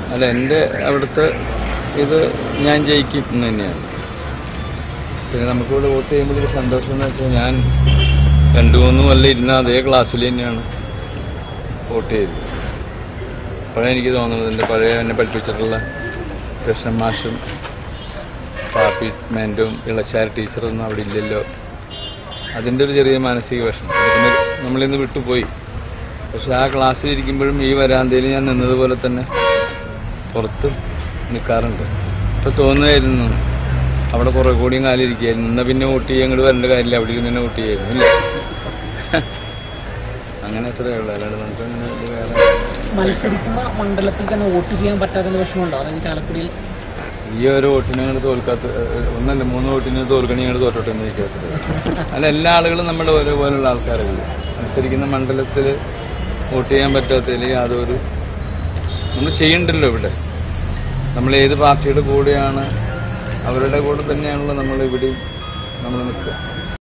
അല്ല എൻ്റെ അവിടുത്തെ ഇത് ഞാൻ ജയിക്കും എന്ന് തന്നെയാണ് പിന്നെ നമുക്കിവിടെ വോട്ട് ചെയ്യുമ്പോൾ ഒരു സന്തോഷം എന്ന് വെച്ചാൽ ഞാൻ രണ്ടു മൂന്ന് കൊല്ലം ഇരുന്ന അതേ ക്ലാസ്സിൽ തന്നെയാണ് വോട്ട് ചെയ്തത് അപ്പോഴാണ് എനിക്ക് തോന്നുന്നത് എൻ്റെ പഴയ എന്നെ പഠിപ്പിച്ചിട്ടുള്ള കൃഷ്ണൻ മാഷും പാപ്പി മാൻഡും ഇളച്ചാർ ടീച്ചറൊന്നും അവിടെ ഇല്ലല്ലോ അതിൻ്റെ ഒരു ചെറിയ മാനസിക വിഷമം അത് പിന്നെ നമ്മളിന്ന് വിട്ടുപോയി പക്ഷെ ആ ക്ലാസ്സിൽ ഇരിക്കുമ്പോഴും ഈ വരാന്തയിൽ ഞാൻ നിന്നതുപോലെ തന്നെ പുറത്ത് നിൽക്കാറുണ്ട് ഇപ്പൊ തോന്നുമായിരുന്നു അവിടെ കുറെ കൂടിയും കാലം ഇരിക്കുകയായിരുന്നു എന്നാ പിന്നെ വോട്ട് ചെയ്യാൻ ഇങ്ങോട്ട് വരേണ്ട കാര്യമില്ല അവിടെ ഇരുന്ന് തന്നെ വോട്ട് ചെയ്യായിരുന്നു ഇല്ലേ അങ്ങനെ അത്രയേ ഉള്ളൂ അല്ലാണ്ട് നമുക്ക് അങ്ങനെ ഇത് വേറെ മത്സരിക്കുന്ന മണ്ഡലത്തിൽ തന്നെ വോട്ട് ചെയ്യാൻ പറ്റാത്ത വിഷമമുണ്ടോ അല്ലെങ്കിൽ ചാലക്കുടിയിൽ ഈ ഒരു വോട്ടിനെ അങ്ങോട്ട് തോൽക്കാത്ത ഏഹ്, ഒന്നല്ല മൂന്ന് വോട്ടിന് തോൽക്കണി അങ്ങോട്ട് തോറ്റോട്ടെ എന്ന് വിചാരിച്ചത് അല്ല എല്ലാ ആളുകളും നമ്മുടെ ഒരേപോലുള്ള ആൾക്കാരല്ലേ മത്സരിക്കുന്ന മണ്ഡലത്തിൽ വോട്ട് ചെയ്യാൻ പറ്റാത്തതിൽ യാതൊരു നമ്മൾ ചെയ്യണ്ടല്ലോ ഇവിടെ നമ്മൾ ഏത് പാർട്ടിയുടെ കൂടെയാണ് അവരുടെ കൂടെ തന്നെയാണല്ലോ നമ്മൾ ഇവിടെയും നമ്മൾ നിൽക്കുക